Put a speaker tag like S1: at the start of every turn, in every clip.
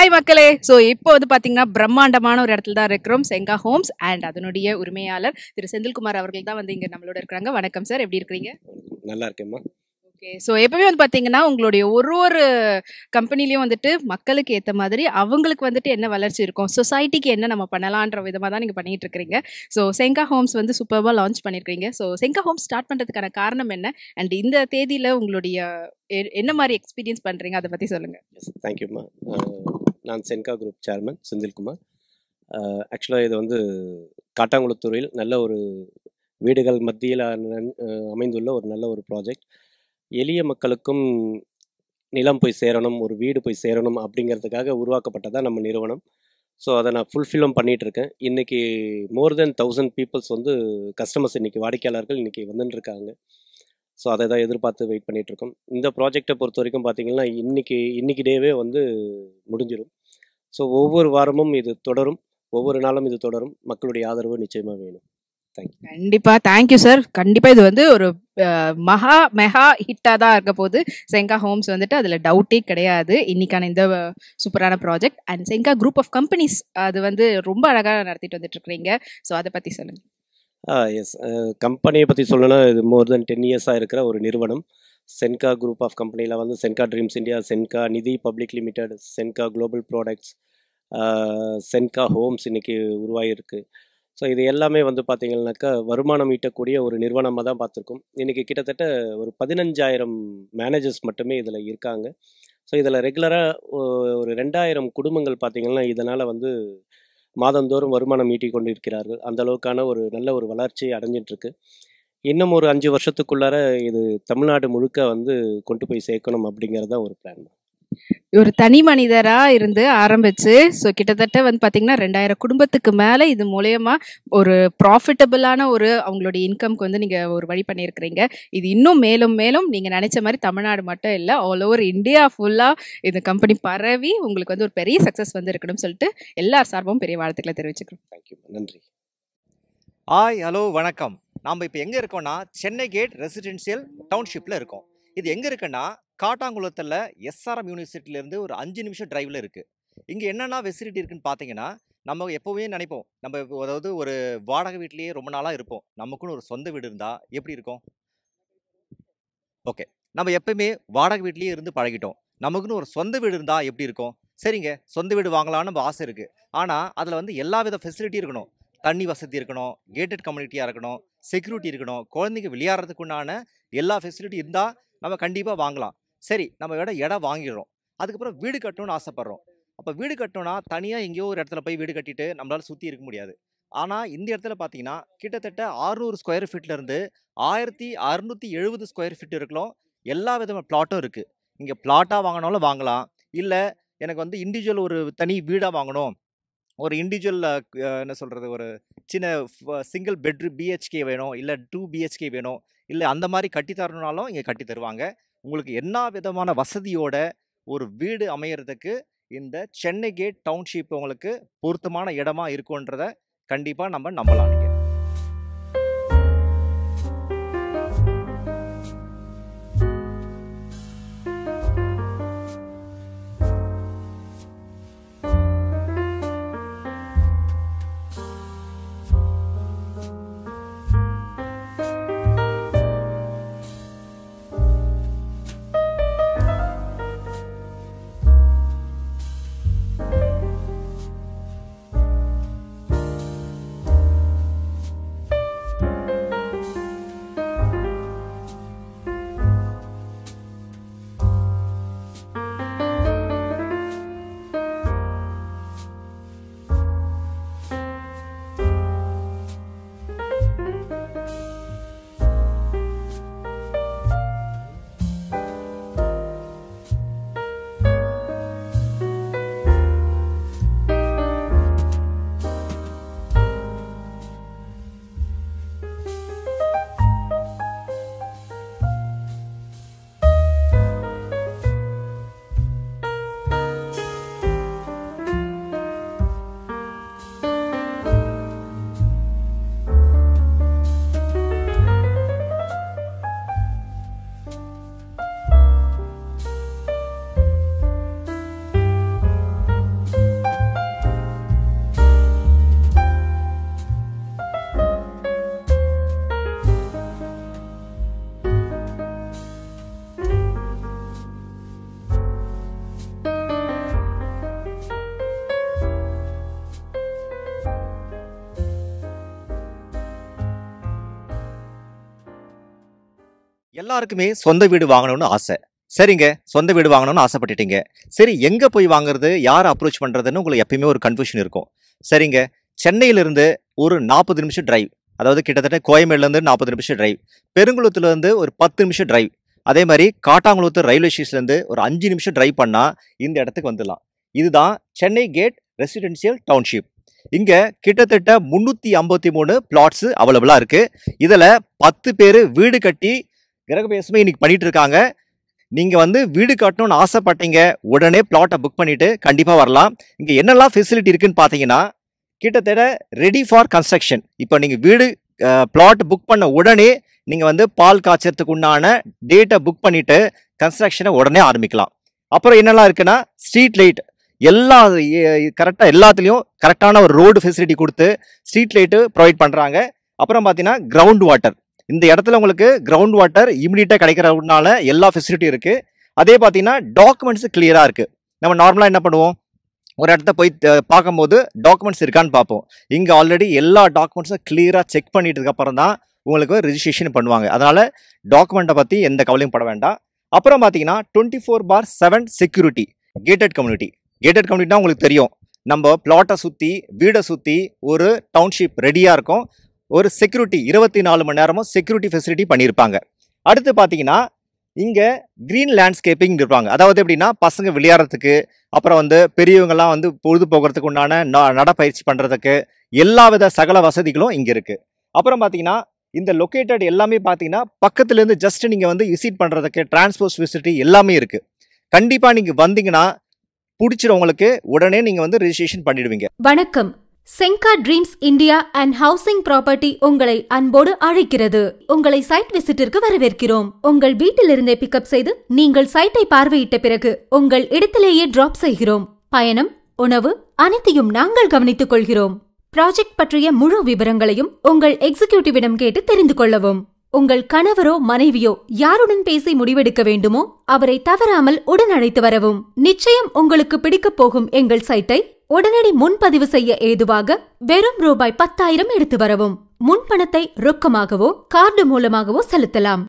S1: hi மக்களே so இப்போ வந்து பார்த்தீங்கன்னா பிரம்மாண்டமான ஒரு இடத்துல தான் இருக்கிறோம் செங்கா ஹோம்ஸ் அண்ட் அதனுடைய உரிமையாளர் திரு செந்தில்குமார் அவர்கள் தான் வந்து இங்கே நம்மளோட இருக்கிறாங்க வணக்கம் சார் எப்படி இருக்கிறீங்க
S2: நல்லா இருக்கேம்மா
S1: ஓகே ஸோ எப்பவுமே வந்து பார்த்தீங்கன்னா உங்களுடைய ஒரு ஒரு கம்பெனிலையும் வந்துட்டு மக்களுக்கு ஏற்ற மாதிரி அவங்களுக்கு வந்துட்டு என்ன வளர்ச்சி இருக்கும் சொசைட்டிக்கு என்ன நம்ம பண்ணலான்ற விதமாக தான் நீங்கள் பண்ணிட்டு இருக்கிறீங்க ஸோ செங்கா ஹோம்ஸ் வந்து சூப்பராக லான்ச் பண்ணியிருக்கீங்க ஸோ செங்கா ஹோம்ஸ் ஸ்டார்ட் பண்ணுறதுக்கான காரணம் என்ன அண்ட் இந்த தேதியில் உங்களுடைய எ- என்ன மாதிரி எக்ஸ்பீரியன்ஸ் பண்ணுறீங்க அதை பற்றி சொல்லுங்கள்
S2: எஸ் தேங்க்யூம்மா நான் சென்கா குரூப் சேர்மன் செந்தில்குமார் ஆக்சுவலாக இது வந்து காட்டாங்குளத்தூரில் நல்ல ஒரு வீடுகள் மத்தியில் அஹ், அமைந்துள்ள ஒரு நல்ல ஒரு ப்ராஜெக்ட் எளிய மக்களுக்கும் நிலம் போய் சேரணும் ஒரு வீடு போய் சேரணும் அப்படிங்கிறதுக்காக உருவாக்கப்பட்டதான் நம்ம நிறுவனம் ஸோ அதை நான் ஃபுல்ஃபில்லும் பண்ணிகிட்டு இருக்கேன் இன்றைக்கி மோர் தென் தௌசண்ட் பீப்புள்ஸ் வந்து கஸ்டமர்ஸ் இன்றைக்கி வாடிக்கையாளர்கள் இன்றைக்கி வந்துட்டு இருக்காங்க ஸோ அதை தான் எதிர்பார்த்து வெயிட் பண்ணிட்டு இருக்கோம் இந்த ப்ராஜெக்டை பொறுத்த வரைக்கும் பார்த்தீங்கன்னா இன்னைக்கு இன்னைக்கு டேவே வந்து முடிஞ்சிடும் ஸோ ஒவ்வொரு வாரமும் இது தொடரும் ஒவ்வொரு நாளும் இது தொடரும் மக்களுடைய ஆதரவு நிச்சயமாக வேணும்
S1: கண்டிப்பா தேங்க்யூ சார் கண்டிப்பா இது வந்து ஒரு அஹ், மகா மெகா ஹிட்டா தான் இருக்க போகுது செங்கா ஹோம்ஸ் வந்துட்டு அதுல டவுட்டே கிடையாது இன்னைக்கான இந்த சூப்பரான project and Chenga group of companies அது வந்து ரொம்ப அழகா நடத்திட்டு வந்துட்டு இருக்கீங்க ஸோ அதை பத்தி சொல்லுங்க
S2: ஆ எஸ் கம்பெனியை பற்றி சொல்லணும்னா இது மோர் தென் டென் இயர்ஸாக இருக்கிற ஒரு நிறுவனம் சென்கா குரூப் ஆஃப் கம்பெனியில் வந்து சென்கா dreams India Chenga Nidhi public limited Chenga global products Chenga homes இன்னைக்கு உருவாகிருக்கு ஸோ இது எல்லாமே வந்து பார்த்தீங்கன்னாக்கா வருமானம் ஈட்டக்கூடிய ஒரு நிறுவனமாக தான் பார்த்துருக்கோம் இன்றைக்கி கிட்டத்தட்ட ஒரு பதினஞ்சாயிரம் மேனேஜர்ஸ் மட்டுமே இதில் இருக்காங்க ஸோ இதில் ரெகுலராக ஒரு ரெண்டாயிரம் குடும்பங்கள் பார்த்தீங்கன்னா இதனால் வந்து மாதந்தோறும் வருமானம் ஈட்டிக் கொண்டு இருக்கிறார்கள் அந்த அளவுக்கான ஒரு நல்ல ஒரு வளர்ச்சி அடைஞ்சிட்டு இருக்கு இன்னும் ஒரு அஞ்சு வருஷத்துக்குள்ளார இது தமிழ்நாடு முழுக்க வந்து கொண்டு போய் சேர்க்கணும் அப்படிங்கிறது தான் ஒரு பிளான்
S1: ஒரு தனி மனிதரா இருந்து ஆரம்பிச்சு ஸோ கிட்டத்தட்ட வந்து பாத்தீங்கன்னா ரெண்டாயிரம் குடும்பத்துக்கு மேல இது மூலயமா ஒரு ப்ராஃபிட்டபிளான ஒரு அவங்களுடைய இன்கம்க்கு வந்து நீங்க ஒரு வழி பண்ணியிருக்கிறீங்க இது இன்னும் மேலும் மேலும் நீங்க நினைச்ச மாதிரி தமிழ்நாடு மட்டும் இல்ல ஆல் ஓவர் இந்தியா ஃபுல்லா இந்த கம்பெனி பரவி உங்களுக்கு வந்து ஒரு பெரிய சக்சஸ் வந்து இருக்கணும்னு சொல்லிட்டு எல்லார் சார்பும் பெரிய வாழ்த்துக்களை தெரிவிச்சுக்கிறோம்
S2: தேங்க்யூ நன்றி
S3: ஹாய் ஹலோ வணக்கம் நாம் இப்போ எங்கே இருக்கோம்னா சென்னை கேட் ரெசிடென்ஷியல் டவுன்ஷிப்பில் இருக்கோம் இது எங்கே இருக்குன்னா காட்டாங்குளத்தில் எஸ்ஆர்எம் யூனிவர்சிட்டியிலேருந்து ஒரு அஞ்சு நிமிஷம் டிரைவில் இருக்குது இங்கே என்னென்ன ஃபெசிலிட்டி இருக்குன்னு பார்த்தீங்கன்னா நம்ம எப்போவுமே நினைப்போம் நம்ம இப்போ அதாவது ஒரு வாடகை வீட்லேயே ரொம்ப நாளாக இருப்போம் நமக்குன்னு ஒரு சொந்த வீடு இருந்தால் எப்படி இருக்கும் ஓகே நம்ம எப்பயுமே வாடகை வீட்லேயே இருந்து பழகிட்டோம் நமக்குன்னு ஒரு சொந்த வீடு இருந்தால் எப்படி இருக்கும் சரிங்க சொந்த வீடு வாங்கலாம்னு நம்ம ஆசை இருக்குது ஆனால் அதில் வந்து எல்லா வித ஃபெசிலிட்டி இருக்கணும் தண்ணி வசதி இருக்கணும் கேட்டட் கம்யூனிட்டியாக இருக்கணும் செக்யூரிட்டி இருக்கணும் குழந்தைங்க விளையாடுறதுக்கு உண்டான எல்லா ஃபெசிலிட்டி இருந்தால் நம்ம கண்டிப்பாக வாங்கலாம் சரி நம்ம இடம் இடம் வாங்கிடுறோம் அதுக்கப்புறம் வீடு கட்டணும்னு ஆசைப்பட்றோம் அப்போ வீடு கட்டணும்னா தனியாக எங்கேயோ ஒரு இடத்துல போய் வீடு கட்டிட்டு நம்மளால சுற்றி இருக்க முடியாது ஆனால் இந்த இடத்துல பார்த்தீங்கன்னா கிட்டத்தட்ட 600 ஸ்கொயர் ஃபீட்லேருந்து ஆயிரத்தி அறுநூற்றி எழுபது ஸ்கொயர் ஃபீட் இருக்கலாம் எல்லா விதமான பிளாட்டும் இருக்குது இங்கே பிளாட்டாக வாங்கினாலும் வாங்கலாம் இல்லை எனக்கு வந்து இண்டிவிஜுவல் ஒரு தனி வீடாக வாங்கணும் ஒரு இண்டிவிஜுவல் என்ன சொல்கிறது ஒரு சின்ன சிங்கிள் பெட்ரூம் பிஹெச்கே வேணும் இல்லை டூ பிஹெச்கே வேணும் இல்லை அந்த மாதிரி கட்டி தரணுனாலும் இங்கே கட்டி தருவாங்க உங்களுக்கு என்ன விதமான வசதியோட ஒரு வீடு அமையறதுக்கு இந்த சென்னை கேட் டவுன்ஷிப் உங்களுக்கு பொருத்தமான இடமா இருக்குன்றத கண்டிப்பாக நம்ம நம்பலாம் நீங்கள் எல்லாருக்குமே சொந்த வீடு வாங்கணும்னு ஆசை சரிங்க சொந்த வீடு வாங்கணும்னு ஆசைப்பட்டுட்டீங்க சரி எங்க போய் வாங்குறது யார் அப்ரோச் பண்றதுன்னு உங்களுக்கு எப்பயுமே ஒரு கன்ஃபியூஷன் இருக்கும் சரிங்க சென்னையிலிருந்து ஒரு நாற்பது நிமிஷம் டிரைவ் அதாவது கிட்டத்தட்ட கோயம்பேடுலேருந்து நாற்பது நிமிஷம் டிரைவ் பெருங்குளத்துலேருந்து ஒரு பத்து நிமிஷம் டிரைவ் அதே மாதிரி காட்டாங்குளத்தூர் ரயில்வே ஸ்டேஷன்லேருந்து ஒரு அஞ்சு நிமிஷம் டிரைவ் பண்ணால் இந்த இடத்துக்கு வந்துடலாம் இதுதான் சென்னை கேட் ரெசிடென்சியல் டவுன்ஷிப் இங்கே கிட்டத்தட்ட முந்நூற்றி ஐம்பத்தி மூணு பிளாட்ஸு அவைலபிளாக இருக்குது இதில் பத்து பேர் வீடு கட்டி கிரகபேசமே இன்னைக்கு பண்ணிட்டு இருக்காங்க நீங்கள் வந்து வீடு கட்டணும்னு ஆசைப்பட்டீங்க உடனே பிளாட்டை புக் பண்ணிட்டு கண்டிப்பாக வரலாம் இங்கே என்னெல்லாம் ஃபெசிலிட்டி இருக்குன்னு பார்த்தீங்கன்னா கிட்டத்தட்ட ரெடி ஃபார் கன்ஸ்ட்ரக்ஷன் இப்போ நீங்கள் வீடு பிளாட் புக் பண்ண உடனே நீங்கள் வந்து பால் காய்ச்சறதுக்கு உண்டான டேட்டை புக் பண்ணிட்டு கன்ஸ்ட்ரக்ஷனை உடனே ஆரம்பிக்கலாம் அப்புறம் என்னெல்லாம் இருக்குன்னா ஸ்ட்ரீட் லைட் எல்லா கரெக்டாக எல்லாத்துலேயும் கரெக்டான ஒரு ரோடு ஃபெசிலிட்டி கொடுத்து ஸ்ட்ரீட் லைட்டு ப்ரொவைட் பண்ணுறாங்க அப்புறம் பார்த்தீங்கன்னா கிரவுண்ட் வாட்டர் இந்த இடத்துல உங்களுக்கு கிரவுண்ட் வாட்டர் இமிடியட்டாக கிடைக்கிறதுனால எல்லா ஃபெசிலிட்டியும் இருக்குது அதே பார்த்தீங்கன்னா டாக்குமெண்ட்ஸ் கிளியராக இருக்குது நம்ம நார்மலாக என்ன பண்ணுவோம் ஒரு இடத்த போய் த- பார்க்கும்போது டாக்குமெண்ட்ஸ் இருக்கான்னு பார்ப்போம் இங்கே ஆல்ரெடி எல்லா டாக்குமெண்ட்ஸும் கிளியராக செக் பண்ணிட்டதுக்கு அப்புறம் தான் உங்களுக்கு ரெஜிஸ்ட்ரேஷன் பண்ணுவாங்க அதனால டாக்குமெண்ட்டை பற்றி எந்த கவலையும் பட வேண்டாம் அப்புறம் பார்த்தீங்கன்னா twenty four by seven security gated community gated கம்யூனிட்டினா உங்களுக்கு தெரியும் நம்ம பிளாட்டை சுற்றி வீடை சுற்றி ஒரு டவுன்ஷிப் ரெடியாக இருக்கும் ஒரு செக்யூரிட்டி இருபத்தி நாலு மணி நேரமும் செக்யூரிட்டி ஃபெசிலிட்டி பண்ணியிருப்பாங்க அடுத்து பார்த்தீங்கன்னா இங்கே க்ரீன் லேண்ட்ஸ்கேப்பிங் இருப்பாங்க அதாவது எப்படின்னா பசங்க விளையாடுறதுக்கு அப்புறம் வந்து பெரியவங்கெல்லாம் வந்து பொழுது போகிறதுக்கு உண்டான ந- நடைப்பயிற்சி பண்ணுறதுக்கு எல்லா வித சகல வசதிகளும் இங்கே இருக்குது அப்புறம் பார்த்தீங்கன்னா இந்த லொக்கேட்டட் எல்லாமே பார்த்தீங்கன்னா பக்கத்துலேருந்து ஜஸ்ட் நீங்கள் வந்து விசிட் பண்ணுறதுக்கு டிரான்ஸ்போர்ட் ஃபெசிலிட்டி எல்லாமே இருக்குது கண்டிப்பாக நீங்கள் வந்தீங்கன்னா பிடிச்சிருவங்களுக்கு உடனே நீங்கள் வந்து ரெஜிஸ்ட்ரேஷன் பண்ணிடுவீங்க
S4: வணக்கம் Chenga dreams India and housing property உங்களை அன்போடு அழைக்கிறது உங்களை சைட் விசிட்டிற்கு வரவேற்கிறோம் உங்கள் வீட்டிலிருந்தே பிக்கப் செய்து நீங்கள் சைட்டை பார்வையிட்ட பிறகு உங்கள் இடத்திலேயே டிராப் செய்கிறோம் பயணம் உணவு அனைத்தையும் நாங்கள் கவனித்துக் கொள்கிறோம் ப்ராஜெக்ட் பற்றிய முழு விவரங்களையும் உங்கள் எக்ஸிகியூட்டிவிடம் கேட்டு தெரிந்து கொள்ளவும் உங்கள் கணவரோ மனைவியோ யாருடன் பேசி முடிவெடுக்க வேண்டுமோ அவரை தவறாமல் உடன் அழைத்து வரவும் நிச்சயம் உங்களுக்கு பிடிக்கப் போகும் எங்கள் சைட்டை உடனடி முன்பதிவு செய்ய ஏதுவாக வெறும் ரூபாய் பத்தாயிரம் எடுத்து வரவும் முன்பணத்தை ரொக்கமாகவோ கார்டு மூலமாகவோ செலுத்தலாம்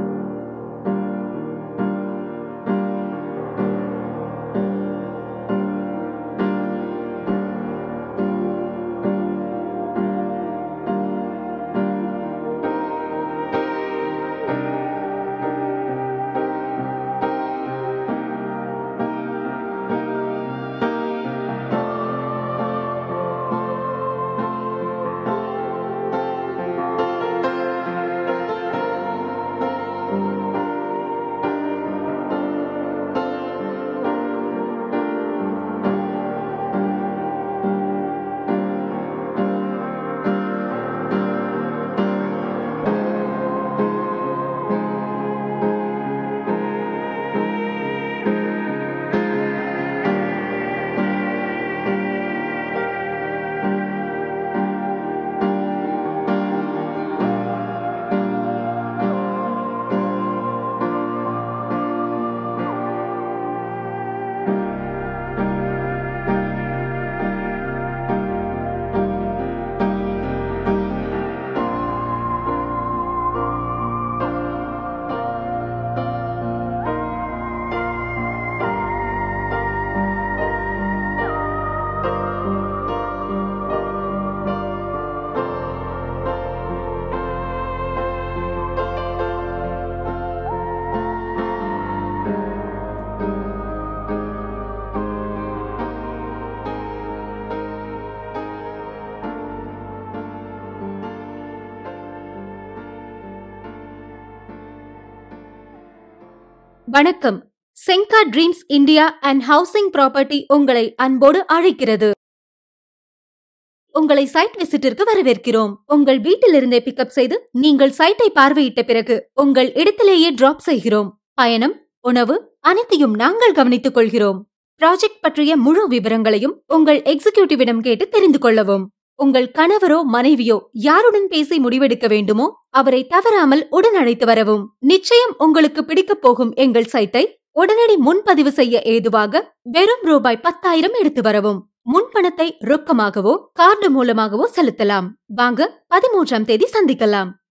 S4: வணக்கம் Chenga dreams India and housing property உங்களை அன்போடு அழைக்கிறது உங்களை சைட் விசிட்டிற்கு வரவேற்கிறோம் உங்கள் வீட்டிலிருந்தே பிக்கப் செய்து நீங்கள் சைட்டை பார்வையிட்ட பிறகு உங்கள் இடத்திலேயே டிராப் செய்கிறோம் பயணம் உணவு அனைத்தையும் நாங்கள் கவனித்துக் கொள்கிறோம் ப்ராஜெக்ட் பற்றிய முழு விவரங்களையும் உங்கள் எக்ஸிகியூட்டிவிடம் கேட்டு தெரிந்து கொள்ளவும் உங்கள் கணவரோ மனைவியோ யாருடன் பேசி முடிவெடுக்க வேண்டுமோ அவரை தவறாமல் உடன் அழைத்து வரவும் நிச்சயம் உங்களுக்கு பிடிக்கப் போகும் எங்கள் சைட்டை உடனடி முன்பதிவு செய்ய ஏதுவாக வெறும் ரூபாய் பத்தாயிரம் எடுத்து வரவும் முன்பணத்தை ரொக்கமாகவோ கார்டு மூலமாகவோ செலுத்தலாம் வாங்க பதிமூன்றாம் தேதி சந்திக்கலாம்